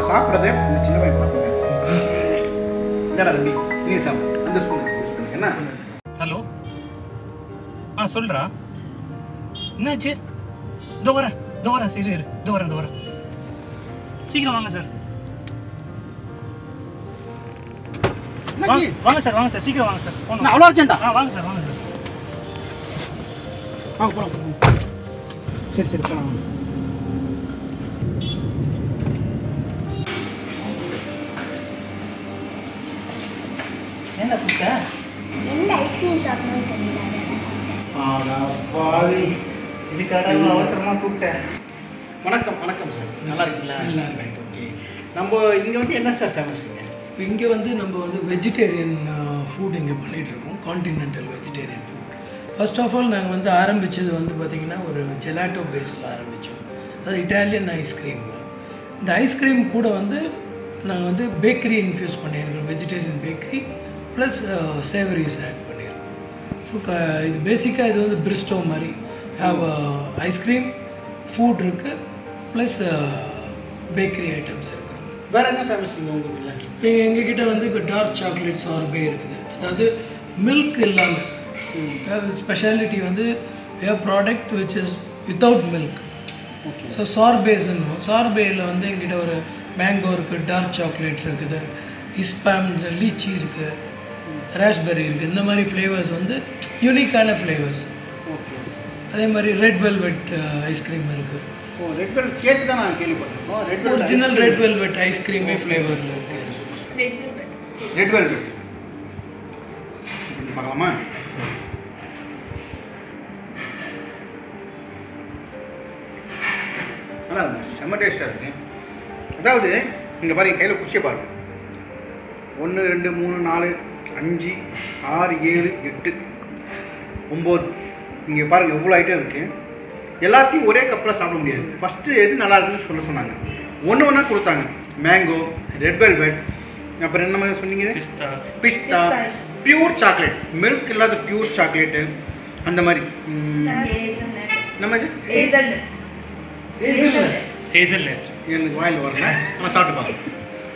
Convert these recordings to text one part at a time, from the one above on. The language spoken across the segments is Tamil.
சாப்பிட்றத இந்த சின்ன பையன் பார்த்துங்க இந்தாடா தம்பி நீ சாப்பிடு அந்த ஸ்பூன் யூஸ் பண்ணுங்க என்ன ஹலோ ஆ சொல்றா என்னாச்சு இதோ வரேன் இதோ வரேன் சரி இரு இதோ வரேன் இதோ வரேன் சீக்கிரம் வாங்க சார் வாங்க வாங்க சார் வாங்க சார் சீக்கிரம் வாங்க சார் போகணும். அவ்வளோ அர்ஜென்ட்டா ஆ வாங்க சார் வாங்க சார் வாங்க போலாம் போலாம். சரி சரி போலாம் என்ன கூப்பிட்ட எந்த ஐஸ்கிரீம் சாப்பிடணும்னு தெரியல பாவி இதுக்காக இவ்வளவு அவசரமா கூப்பிட்டேன் வணக்கம் வணக்கம் சார் நல்லா இருக்கீங்களா நல்லா ரைட் ஓகே நம்ம இங்கே வந்து என்ன சார் ஃபேமஸுங்க இங்கே வந்து நம்ம வந்து வெஜிடேரியன் ஃபுட் இங்கே பண்ணிகிட்ருக்கோம் continental vegetarian food first of all நாங்கள் வந்து ஆரம்பித்தது வந்து பார்த்திங்கன்னா ஒரு ஜெலாட்டோ பேஸில் ஆரம்பித்தோம் அது இட்டாலியன் ஐஸ்கிரீம் இந்த ஐஸ்கிரீம் கூட வந்து நாங்கள் வந்து பேக்கரி இன்ஃப்யூஸ் பண்ணியிருக்கோம் vegetarian bakery plus savouries add பண்ணியிருக்கோம் ஸோ க இது பேசிக்காக இது வந்து பிரிஸ்டோ மாதிரி ஹாவ் ஐஸ்கிரீம் ஃபுட் இருக்குது ப்ளஸ் பேக்கரி ஐட்டம்ஸ் இருக்குது வேற என்ன ஃபேமஸுங்க உங்களுக்கு இல்லை எங்கள் எங்ககிட்ட வந்து இப்போ டார்க் சாக்லேட் சார்பே இருக்குது அதாவது மில்க் இல்லாமல் ஸ்பெஷாலிட்டி வந்து product which is without milk so சார்பேஸ்ன்னு சார்பேயில் வந்து எங்கிட்ட ஒரு மேங்கோ இருக்குது டார்க் சாக்லேட் இருக்குது இஸ்பாம் லீச்சி இருக்குது ராஸ்பெர்ரி இருக்குது இந்த மாதிரி ஃப்ளேவர்ஸ் வந்து யூனிக்கான ஃப்ளேவர்ஸ் ஓகே அதே மாதிரி ரெட் வெல்வெட் ஐஸ்கிரீம் இருக்குது ஓ ரெட் வெல் கேக் தான் நான் கேள்விப்பட்டிருக்கோம் ரெட் வெல் ஒரிஜினல் ரெட் வெல்வெட் ஐஸ்கிரீமே ஃப்ளேவரில் இருக்குது ரெட் வெல்வெட் பார்க்கலாமா நல்லா இருக்கு செம்ம டேஸ்டாக இருக்கு அதாவது இங்கே பாருங்க கையில் குச்சியை பாருங்க ஒன்று ரெண்டு மூணு நாலு அஞ்சு ஆறு ஏழு எட்டு ஒம்பது இங்கே பாருங்க எவ்வளோ ஐட்டம் இருக்கு எல்லாத்தையும் ஒரே கப்பில் சாப்பிட முடியாது ஃபஸ்ட்டு எது நல்லா இருக்குன்னு சொல்ல சொன்னாங்க ஒன்று ஒன்றா கொடுத்தாங்க மேங்கோ ரெட் வெல்வெட் அப்புறம் என்ன மாதிரி சொன்னீங்க பிஸ்தா பிஸ்தா பியூர் சாக்லேட் மில்க் இல்லாத பியூர் சாக்லேட்டு அந்த மாதிரி ம், நம்ம இது ஹேசல் நட் எனக்கு வாயில் வரல நம்ம சாப்பிட்டு பார்க்கலாம்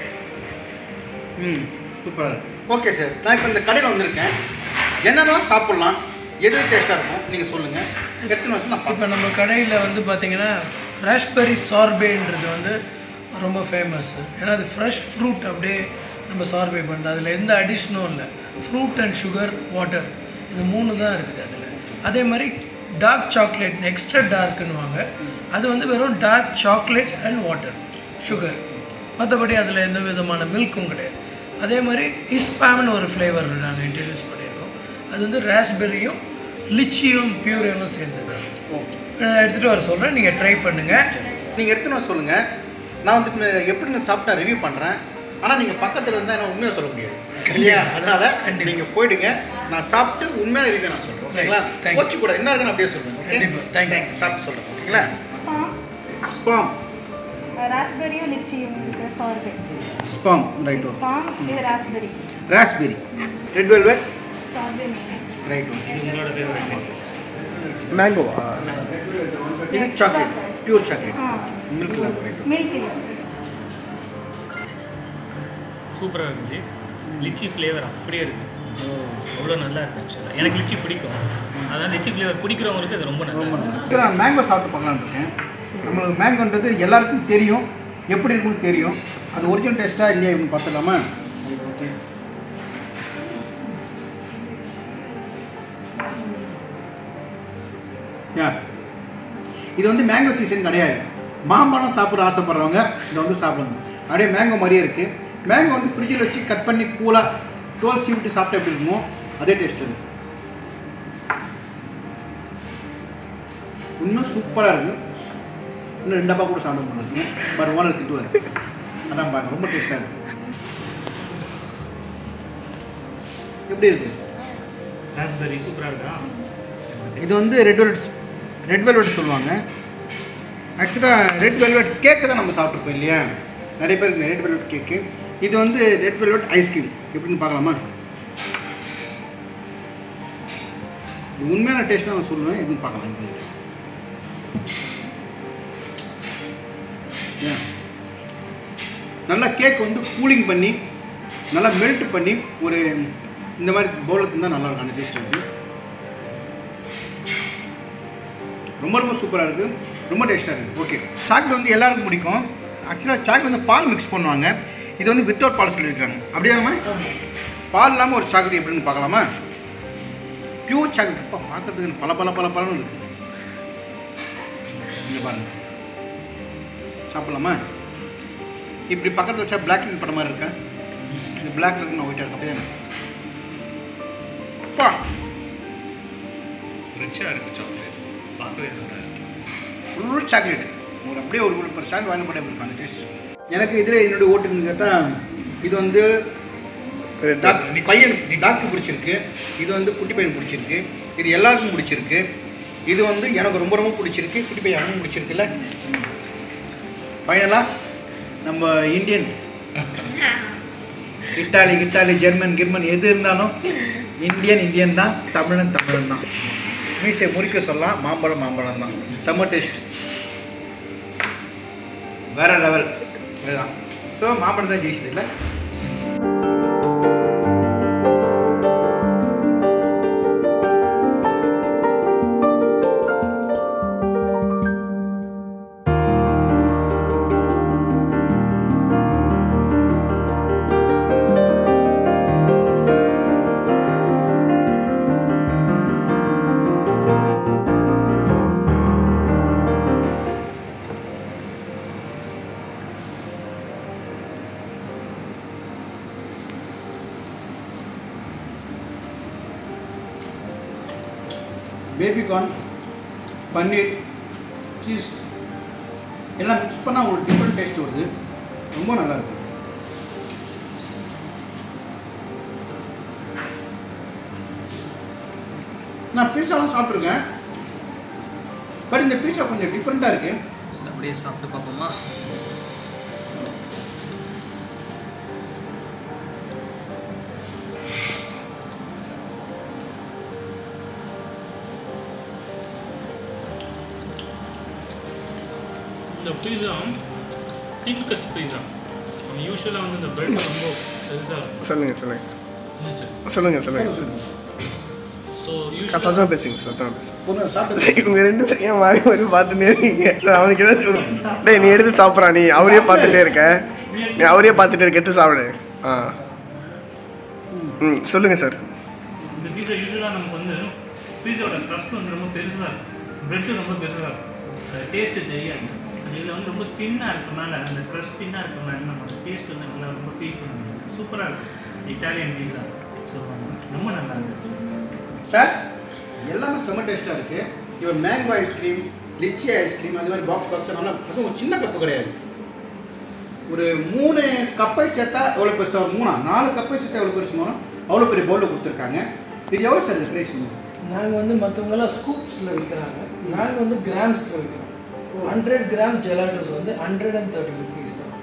ம் சூப்பராக ஓகே சார் நான் இப்போ இந்த கடையில் வந்திருக்கேன் என்னென்னலாம் சாப்பிட்லாம் எது டேஸ்ட்டாக இருக்கும் நீங்கள் சொல்லுங்கள் எத்தனை வருஷம் நான் இப்போ பார்ப்பேன் நம்ம கடையில் வந்து பார்த்தீங்கன்னா ராஸ்பெரி சார்பேன்றது வந்து ரொம்ப ஃபேமஸ் ஏன்னா அது ஃப்ரெஷ் ஃப்ரூட் அப்படியே நம்ம சார்பே பண்ணுறது அதில் எந்த அடிஷனும் இல்லை ஃப்ரூட் அண்ட் சுகர் வாட்டர் இது மூணு தான் இருக்குது அதில் அதே மாதிரி டார்க் சாக்லேட் எக்ஸ்ட்ரா டார்க்குன்னுவாங்க அது வந்து வெறும் dark chocolate and water sugar மற்றபடி அதில் எந்த விதமான மில்க்கும் கிடையாது அதே மாதிரி இஸ்பாம்னு ஒரு ஃப்ளேவர் நாங்கள் இன்ட்ரடியூஸ் பண்ணியிருக்கோம் அது வந்து ராஸ்பெரியும் லிச்சியும் பியூரேவும் சேர்ந்தது நான் எடுத்துகிட்டு வர சொல்கிறேன் நீங்கள் ட்ரை பண்ணுங்கள் நீங்கள் எடுத்துன்னு வர சொல்லுங்கள் நான் வந்து இப்ப எப்படின்னு சாப்பிட்டா ரிவ்யூ பண்ணுறேன் ஆனால் நீங்கள் பக்கத்தில் இருந்தால் என்ன உண்மையாக சொல்ல முடியாது இல்லையா அதனால கண்டிப்பா. நீங்கள் போயிடுங்க நான் சாப்பிட்டு உண்மையான ரிவ்யூ நான் சொல்கிறேன் ஓகேங்களா Right. Thank you. போச்சு கூட என்ன இருக்குன்னு அப்படியே சொல்லுங்கள் ஓகே கண்டிப்பா. Thank you. சாப்பிட்டு சொல்கிறேன் ஓகேங்களா ஸ்பாம் ஸ்பாம் ராஸ்பெரியும் லிச்சியும் இருக்குது சார்பே ஸ்பாம் ரைட் ஓகே ஸ்பாம் இது raspberry raspberry red velvet sorbet main right okay உங்களோட ஃபேவரட் மேங்கோவா இது chocolate pure chocolate ah milk right milk இல்லை சூப்பராக இருந்துச்சு லிச்சி ஃப்ளேவர் அப்படியே இருக்கு அவ்வளோ நல்லா இருக்கு ஆக்சுவலாக எனக்கு லிச்சி பிடிக்கும் அதான் லிச்சி ஃப்ளேவர் பிடிக்கிறவங்களுக்கு அது ரொம்ப நல்லா இருக்கு நான் மேங்கோ சாப்பிட்டு பார்க்கலான்னு இருக்கேன் நம்மளுக்கு மேங்கோன்றது எல்லாருக்கும் தெரியும் எப்படி இருக்குன்னு தெரியும் அது ஒரிஜினல் டேஸ்ட்டாக இல்லையா இப்படின்னு பார்த்துடலாமா ஓகே யா இது வந்து மேங்கோ சீசன் கிடையாது மாம்பழம் சாப்பிட ஆசைப்படுறவங்க இதை வந்து சாப்பிடுங்க அப்படியே மேங்கோ மாதிரியே இருக்குது மேங்கோ வந்து ஃப்ரிட்ஜில் வச்சு கட் பண்ணி கூலாக தோல் சீவிட்டு சாப்பிட்டா எப்படி இருக்குமோ அதே டேஸ்ட் இருக்குது இன்னும் சூப்பராக இருக்குது இன்னும் ரெண்டு டப்பா கூட சாப்பிட முடியாது பட் ஓனர் திட்டுவார் அதான் பாருங்க ரொம்ப டேஸ்டாக இருக்கு எப்படி இருக்கு ராஸ்பெரி சூப்பராக இருக்கா இது வந்து ரெட் வெல்வெட் ரெட் வெல்வெட் சொல்லுவாங்க ஆக்சுவலாக ரெட் வெல்வெட் கேக்கு தான் நம்ம சாப்பிட்ருப்போம் இல்லையா நிறைய பேருக்கு ரெட் வெல்வெட் கேக்கு இது வந்து ரெட் வெல்வெட் ஐஸ்கிரீம் எப்படின்னு பார்க்கலாமா இது உண்மையான டேஸ்ட் தான் நான் சொல்லுவேன் எதுன்னு பார்க்கலாம் இது. Yeah. நல்லா கேக் வந்து கூலிங் பண்ணி நல்லா மெல்ட் பண்ணி ஒரு இந்த மாதிரி பவுலுக்கு இருந்தால் நல்லா இருக்கும் அந்த டேஸ்ட் வந்து ரொம்ப ரொம்ப சூப்பராக இருக்குது ரொம்ப டேஸ்ட்டாக இருக்குது ஓகே சாக்லேட் வந்து எல்லாருக்கும் பிடிக்கும் ஆக்சுவலாக சாக்லேட் வந்து பால் மிக்ஸ் பண்ணுவாங்க இது வந்து வித்தவுட் பால் சொல்லியிருக்காங்க அப்படியாமா பால் இல்லாமல் ஒரு சாக்லேட் எப்படின்னு பார்க்கலாமா பியூர் சாக்லேட் இப்போ பார்க்கறதுக்கு பல பல பல பலன்னு இருக்கு இங்கே பாருங்க சாப்பிடலாமா இப்படி பக்கத்தில் வச்சா பிளாக் அண்ட் படம் மாதிரி இருக்கா இது பிளாக் இருக்கு நான் ஒயிட்டாக இருக்கு அப்படியே அப்பா ரிச்சாக இருக்கு சாக்லேட் பார்க்கவே நல்லா இருக்கு ஃபுல் சாக்லேட் ஒரு அப்படியே ஒரு ஒரு பர் சாக்லேட் வாங்கி போட்டே இருக்கும் அந்த டேஸ்ட் எனக்கு இதில் என்னுடைய ஓட்டுன்னு கேட்டால் இது வந்து டாக்- பையன் டாக்டர் பிடிச்சிருக்கு இது வந்து குட்டி பையன் பிடிச்சிருக்கு இது எல்லாருக்கும் பிடிச்சிருக்கு இது வந்து எனக்கு ரொம்ப ரொம்ப பிடிச்சிருக்கு குட்டி பையன் அவனும் பிடிச்சிருக்குல்ல ஃபைனலாக நம்ம இந்தியன் இட்டாலி இட்டாலி ஜெர்மன் கிர்மன் எது இருந்தாலும் இந்தியன் இந்தியன் தான் தமிழன் தமிழன் தான் மீசை முறிக்க சொல்லலாம் மாம்பழம் மாம்பழம் தான் செம்ம டேஸ்ட் வேற லெவல் இதுதான் ஸோ மாம்பழம் தான் ஜெயிச்சது இல்லை பேபி கார்ன் பன்னீர் சீஸ் எல்லாம் மிக்ஸ் பண்ணால் ஒரு டிஃப்ரெண்ட் டேஸ்ட் வருது ரொம்ப நல்லா இருக்கு நான் பீஸாலாம் சாப்பிட்ருக்கேன் பட் இந்த பீஸா கொஞ்சம் டிஃப்ரெண்ட்டாக இருக்கு அப்படியே சாப்பிட்டு பார்ப்போமா இந்த பீஸா தின் கஸ் பீஸா யூஸ்வலாக வந்து இந்த பிரெட் ரொம்ப பெருசாக இருக்கும் சொல்லுங்க சொல்லுங்க இருந்துச்சு சொல்லுங்க சொல்லுங்க ஸோ சத்தமாக யூஸ்வலாக பேசுங்க சத்தமாக பேசுங்க பொண்ணு சாப்பிட்டு இவங்க ரெண்டு பேரும் ஏன் மாறி மாறி பார்த்துட்டே இருக்கீங்க சார் அவனுக்கு ஏதாச்சும் சொல்லு. டேய் நீ எடுத்து சாப்பிட்றா நீ அவரே பார்த்துட்டே இருக்க நீ அவரே பார்த்துட்டே இருக்க எடுத்து சாப்பிடு ஆ ம் சொல்லுங்க சார் இந்த பீஸா யூஸ்வலாக நமக்கு வந்து பீஸாவோட க்ரஸ்ட் வந்து ரொம்ப பெருசாக இருக்கும் பிரெட்டு ரொம்ப பெருசாக இருக்கும் அது டேஸ்ட்டு தெரியாது அது இதில் வந்து ரொம்ப தின்னாக இருக்கனால அந்த க்ரஸ்ட் தின்னாக இருக்கனால நம்ம அந்த டேஸ்ட் வந்து நல்லா ரொம்ப ஃபீல் பண்ண முடியும் சூப்பராக இருக்கும் இட்டாலியன் பீஸா ஸோ ரொம்ப நல்லா இருக்கு சார் எல்லாமே செம்ம டேஸ்ட்டாக இருக்குது இவர் மேங்கோ ஐஸ்கிரீம் லிச்சி ஐஸ்கிரீம் அந்த மாதிரி பாக்ஸ் பாக்ஸ் நல்லா அதுவும் ஒரு சின்ன கப்பு கிடையாது ஒரு மூணு கப்பை சேர்த்தா எவ்வளோ பெருசாக வரும் மூணா நாலு கப்பை சேர்த்தா எவ்வளோ பெருசு வரும் அவ்வளோ பெரிய பவுலில் கொடுத்துருக்காங்க இது எவ்வளோ சார் இது ப்ரைஸ் நாங்கள் வந்து மற்றவங்கெல்லாம் ஸ்கூப்ஸில் விற்கிறாங்க நாங்கள் வந்து கிராம்ஸில் விற்கிறோம் ஹண்ட்ரட் கிராம் ஜெலாட்டோஸ் வந்து ஹண்ட்ரட் அண்ட் தேர்ட்டி ருபீஸ் தான்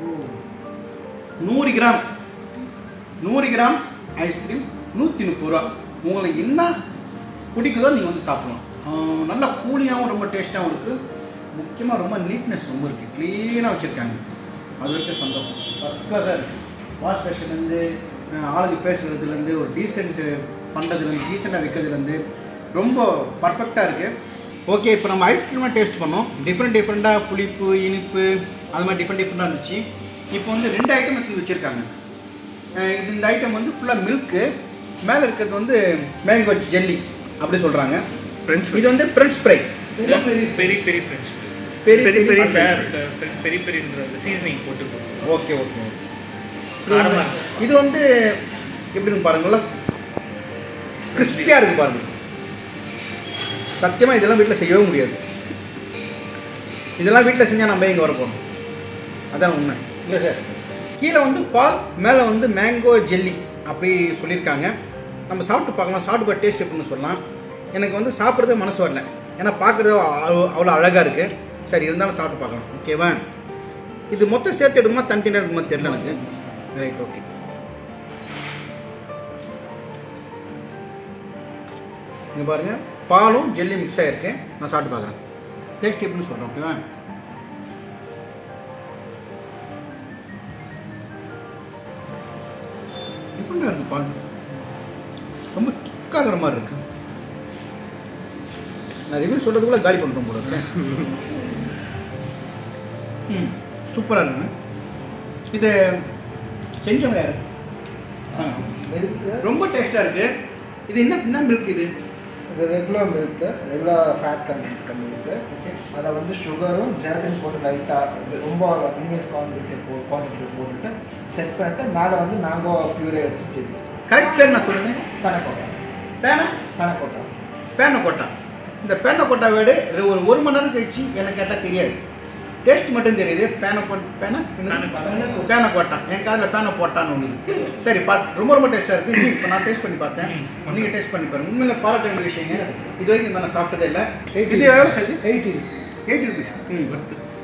நூறு கிராம் நூறு கிராம் ஐஸ்கிரீம் நூற்றி முப்பது ரூபா உங்களுக்கு என்ன பிடிக்குதோ நீங்கள் வந்து சாப்பிடலாம் ஆஹ் நல்லா கூலியாகவும் ரொம்ப டேஸ்ட்டாகவும் இருக்குது முக்கியமாக ரொம்ப நீட்னஸ் ரொம்ப இருக்குது க்ளீனாக வச்சுருக்காங்க அது வரைக்கும் சந்தோஷம் ஃபஸ்ட் கிளாஸாக இருக்குது வாஷ் பேஷன்லேருந்து ஆளுங்க பேசுகிறதுலேருந்து ஒரு டீசென்ட்டு பண்ணுறதுலேருந்து டீசெண்டாக விற்கிறதுலேருந்து ரொம்ப பர்ஃபெக்டாக இருக்குது ஓகே இப்போ நம்ம ஐஸ்கிரீமாக டேஸ்ட் பண்ணோம் டிஃப்ரெண்ட் டிஃப்ரெண்ட்டாக புளிப்பு இனிப்பு அது மாதிரி டிஃப்ரெண்ட் டிஃப்ரெண்ட்டாக இருந்துச்சு இப்போ வந்து ரெண்டு ஐட்டம் எடுத்து வச்சுருக்காங்க அஹ் இது இந்த ஐட்டம் வந்து ஃபுல்லாக மில்க்கு மேலே இருக்கிறது வந்து மேங்கோ ஜெல்லி அப்படி சொல்கிறாங்க ஃப்ரெண்ட்ஸ் இது வந்து French fry peri peri peri French பெரிய பெரிய பெரிய பெரி பெரின்ற சீசனிங் போட்டு ஓகே ஓகே காரமாக இருக்கும் இது வந்து எப்படி இருக்கு பாருங்களா கிறிஸ்பியாக இருக்கு பாருங்க சத்தியமாக இதெல்லாம் வீட்டில் செய்யவே முடியாது இதெல்லாம் வீட்டில் செஞ்சால் நம்ம இங்கே வர போகிறோம் அதான் உண்மை இல்லை சார் கீழே வந்து பால் மேலே வந்து மேங்கோ ஜெல்லி அப்படி சொல்லியிருக்காங்க நம்ம சாப்பிட்டு பார்க்கலாம் சாப்பிட்டு பார்த்து டேஸ்ட் எப்படின்னு சொல்லலாம் எனக்கு வந்து சாப்பிட்றது மனசு வரல ஏன்னா பார்க்குறது அவ்வளோ அழகாக இருக்குது சரி இருந்தாலும் சாப்பிட்டு பார்க்கலாம் ஓகேவா இது மொத்தம் சேர்த்து எடுக்குமா தனித்தனியாக இருக்குமா தெரியல எனக்கு ரைட் ஓகே இங்கே பாருங்கள் பாலும் ஜெல்லி மிக்ஸ் ஆகிருக்கு நான் சாப்பிட்டு பார்க்குறேன் டேஸ்ட் எப்படின்னு சொல்கிறேன் ஓகேவா டிஃப்ரெண்டாக இருக்குது பால் ரொம்ப திக்காகிற மாதிரி இருக்கு நான் ரிவ்யூ சொல்கிறதுக்குள்ள காலி பண்ணுறோம் போல இருக்கேன் ம் சூப்பராக இருக்குங்க இது செஞ்சவங்க யாரு ஆ. ரொம்ப டேஸ்ட்டாக இருக்கு இது என்ன என்ன மில்க் இது இது regular milk regular fat content milk அதை வந்து சுகரும் ஜெலட்டின் போட்டு லைட்டாக ரொம்ப இன்வெஸ்ட் குவான்டிட்டி போ குவான்டிட்டி போட்டுட்டு செட் பண்ணிட்டு மேலே வந்து மேங்கோ பியூரே வச்சு கரெக்ட் பேர் நான் சொல்லுங்க பனக்கோட்டா பேனா பனக்கோட்டா பேனக்கோட்டா இந்த பேனக்கோட்டா வேடு ஒரு ஒரு மணி நேரம் கழிச்சு எனக்கு கேட்டால் தெரியாது டேஸ்ட் மட்டும் தெரியுது பேனக்கோட் பேனா பேனக்கோட்டா என் காதில் பேனை போட்டான்னு ஒன்று சரி பா ரொம்ப ரொம்ப டேஸ்ட்டாக இருக்குது இப்போ நான் டேஸ்ட் பண்ணி பார்த்தேன் நீங்கள் டேஸ்ட் பண்ணி பாருங்க உண்மையில பாராட்ட வேண்டிய விஷயங்க இது வரைக்கும் நான் சாப்பிட்டதே இல்லை இது எவ்வளோ சரி எயிட்டி எயிட்டி ருபீஸ் ம்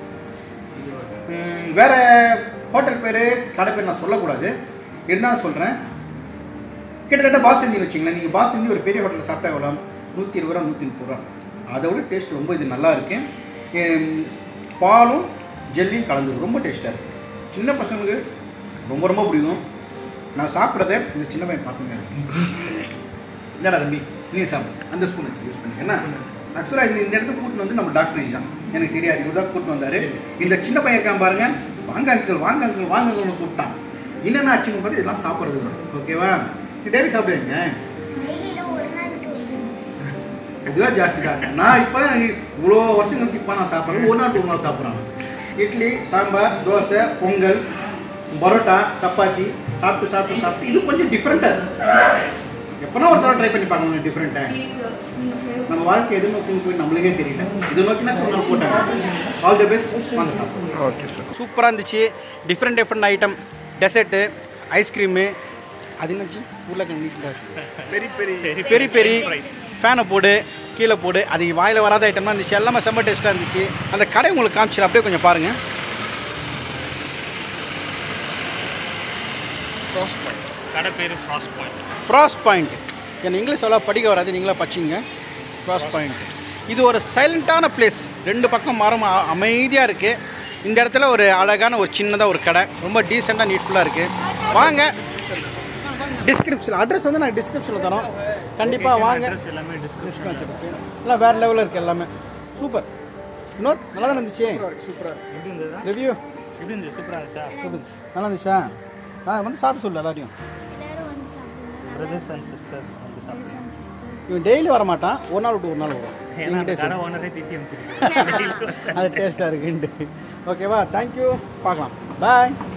ம், வேற ஹோட்டல் பேர் கடை பேர் நான் சொல்லக்கூடாது இருந்தாலும் சொல்கிறேன் கிட்டத்தட்ட பாசந்தி வச்சிங்களேன் நீங்கள் பாசந்தி ஒரு பெரிய ஹோட்டலில் சாப்பிட்டா எவ்வளோ நூற்றி இருபது ரூபா நூற்றி முப்பது ரூபா அதோட டேஸ்ட் ரொம்ப இது நல்லா இருக்கு எம், பாலும் ஜெல்லியும் கலந்து ரொம்ப டேஸ்ட்டாக இருக்கு சின்ன பசங்களுக்கு ரொம்ப ரொம்ப பிடிக்கும் நான் சாப்பிட்றத இந்த சின்ன பையன் பார்த்துங்க இல்லைடா தம்பி நீ சாப்பிடு அந்த ஸ்பூன் யூஸ் பண்ணி என்ன ஆக்சுவலாக இந்த இந்த இடத்துக்கு கூட்டின்னு வந்து நம்ம டாக்டர் தான் எனக்கு தெரியாது இவர் தான் கூட்டின்னு வந்தார் இந்த சின்ன பையன் இருக்கான் பாருங்க வாங்க அங்கிள் வாங்க அங்கிள் வாங்க அங்கிள்னு கூப்பிட்டான் என்னென்ன ஆச்சுன்னு பார்த்து இதெல்லாம் சாப்பிட்றது ஓகேவா நீ டெய்லி சாப்பிடுவீங்க இதுதான் ஜாஸ்தி தான் நான் இப்போ தான் இவ்வளோ வருஷம் கழிச்சு இப்போ நான் சாப்பிட்றேன் ஒரு நாள் ஒரு நாள் சாப்பிட்றேன் இட்லி சாம்பார் தோசை பொங்கல் பரோட்டா சப்பாத்தி சாப்பிட்டு சாப்பிட்டு சாப்பிட்டு இது கொஞ்சம் டிஃப்ரெண்ட்டாக எப்போனா ஒரு தடவை ட்ரை பண்ணி பார்க்கணும் டிஃப்ரெண்ட்டாக நம்ம வாழ்க்கை எது நோக்கி போய் நம்மளுக்கே தெரியல இது நோக்கினா சொன்ன போட்டாங்க ஆல் தி பெஸ்ட் வாங்க சாப்பிடுவோம் ஓகே சார் சூப்பராக இருந்துச்சு different different item dessert ice cream அது என்னச்சு உருளைக்கிழங்கு பெரிய பெரிய பெரிய பெரிய ஃபேனை போடு கீழே போடு அது வாயில் வராத ஐட்டம்லாம் இருந்துச்சு எல்லாமே செம்ம டேஸ்ட்டாக இருந்துச்சு அந்த கடை உங்களுக்கு காமிச்சிரு அப்படியே கொஞ்சம் பாருங்கள் கடை பேர் ஃப்ராஸ்ட் பாயிண்ட் ஃப்ராஸ் பாயிண்ட் எனக்கு இங்கிலீஷ் அவ்வளோ படிக்க வராது நீங்களா பச்சிங்க ஃப்ராஸ் பாயிண்ட் இது ஒரு சைலண்ட்டான பிளேஸ் ரெண்டு பக்கம் மரம் அமைதியாக இருக்குது இந்த இடத்துல ஒரு அழகான ஒரு சின்னதாக ஒரு கடை ரொம்ப டீசெண்டாக நீட்ஃபுல்லாக இருக்குது வாங்க டிஸ்கிரிப்ஷன் அட்ரஸ் வந்து நான் டிஸ்கிரிப்ஷனில் தரோம் கண்டிப்பாக வாங்க அட்ரஸ் எல்லாமே டிஸ்கிரிப்ஷன் எல்லாம் வேறு லெவலில் இருக்குது எல்லாமே சூப்பர் இன்னொரு நல்லா தான் இருந்துச்சு சூப்பராக எப்படி இருந்ததா ரிவ்யூ எப்படி இருந்தது சூப்பராக இருந்துச்சா நல்லா இருந்துச்சா நான் வந்து சாப்பிட சொல்லு எல்லாரையும் எல்லாரும் வந்து சாப்பிடுங்க பிரதர்ஸ் அண்ட் சிஸ்டர்ஸ் வந்து சாப்பிடுங்க இவன் டெய்லி வர மாட்டான் ஒரு நாள் விட்டு ஒரு நாள் வரும் ஏன்னா அந்த என்கிட்டயே கடை சொல்லு. ஓனரே திட்டி அமைச்சிருக்கு அது டேஸ்ட்டாக இருக்குன்ட்டு ஓகேவா தேங்க்யூ பார்க்கலாம் பாய்